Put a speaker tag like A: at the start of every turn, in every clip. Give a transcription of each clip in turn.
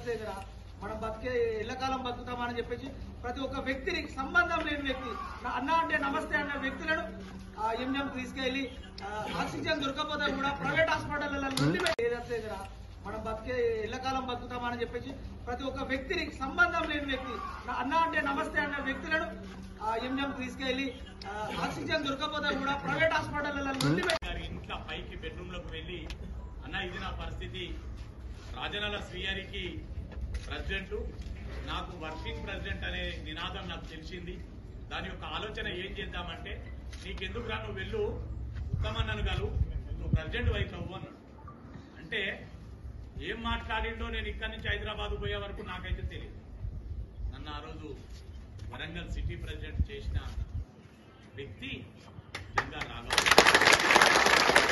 A: దగ్గర మనం బతికే ఎల్లకాలం బతుకుతామని చెప్పేసి ప్రతి ఒక్క వ్యక్తిని సంబంధం లేని వ్యక్తి నా- అన్న అంటే నమస్తే అన్న వ్యక్తులను ఆ ఎంఎం తీసుకెళ్లి ఆ, ఆక్సిజన్ దొరకకపోతే కూడా ప్రైవేట్ హాస్పిటల్ నుండి ఏదైతే దగ్గర మనం బతికే ఎల్లకాలం బతుకుతామని చెప్పేసి ప్రతి ఒక్క వ్యక్తిని సంబంధం లేని వ్యక్తి నా- అన్న అంటే నమస్తే అన్న వ్యక్తులను ఆ ఎంఎం తీసుకెళ్లి ఆ, ఆక్సిజన్ దొరకకపోతే కూడా ప్రైవేట్ హాస్పిటల్ నుండి
B: గారి ఇంట్లో పైకి బెడ్రూమ్ లోకి వెళ్ళి అన్న ఇది నా పరిస్థితి రాజనాల శ్రీహరికి ప్రెసిడెంట్ నాకు వర్కింగ్ ప్రెసిడెంట్ అనే నినాదం నాకు తెలిసింది దాని యొక్క ఆలోచన ఏం చేద్దామంటే నీకెందుకు రా నువ్వు వెళ్ళు ఉత్తమన్నను గలు నువ్వు ప్రెసిడెంట్ అవుతావు అన్నాడు అంటే ఏం మాట్లాడిండో నేను ఇక్కడి నుంచి హైదరాబాద్ పోయే వరకు నాకైతే తెలియదు నన్ను ఆ రోజు వరంగల్ సిటీ ప్రెసిడెంట్ చేసిన వ్యక్తి జంగా రాఘవ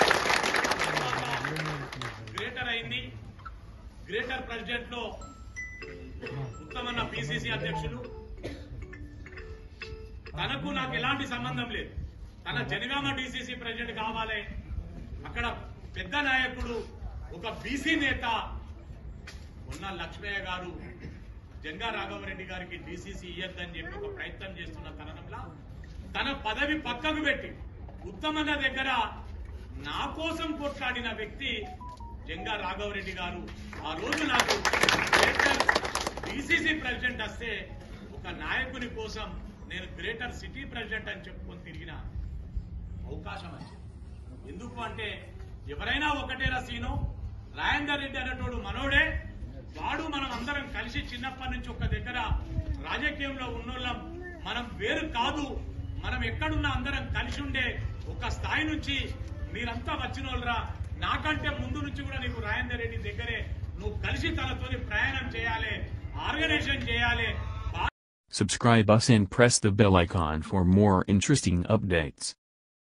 B: గ్రేటర్ అయింది గ్రేటర్ ప్రెసిడెంట్ లో ఉత్తమన్న పిసిసి అధ్యక్షులు తనకు నాకు ఎలాంటి సంబంధం లేదు తన జనగామ డిసిసి ప్రెసిడెంట్ కావాలి అక్కడ పెద్ద నాయకుడు ఒక బీసీ నేత ఉన్న లక్ష్మయ్య గారు జంగా రాఘవరెడ్డి గారికి డిసిసి ఇయ్యద్దని చెప్పి ఒక ప్రయత్నం చేస్తున్న తరుణంలో తన పదవి పక్కకు పెట్టి ఉత్తమన్న దగ్గర నా కోసం కొట్లాడిన వ్యక్తి జంగా రాఘవరెడ్డి గారు ఆ రోజు నాకు డిసిసి ప్రెసిడెంట్ వస్తే ఒక నాయకుని కోసం నేను గ్రేటర్ సిటీ ప్రెసిడెంట్ అని చెప్పుకొని తిరిగిన అవకాశం వచ్చింది ఎందుకు అంటే ఎవరైనా ఒకటేరా సీను రాజేందర్ రెడ్డి అనేటోడు మనోడే వాడు మనం అందరం కలిసి చిన్నప్పటి నుంచి ఒక దగ్గర రాజకీయంలో ఉన్నోళ్ళం మనం వేరు కాదు మనం ఎక్కడున్నా అందరం కలిసి ఉండే ఒక స్థాయి నుంచి మీరంతా వచ్చిన వాళ్ళరా నాకంటే ముందు నుంచి కూడా నీకు రాజేందర్ రెడ్డి దగ్గరే నువ్వు కలిసి తనతోని ప్రయాణం చేయాలి ఆర్గనైజేషన్ చేయాలి
C: Subscribe us and press the bell icon for more interesting updates.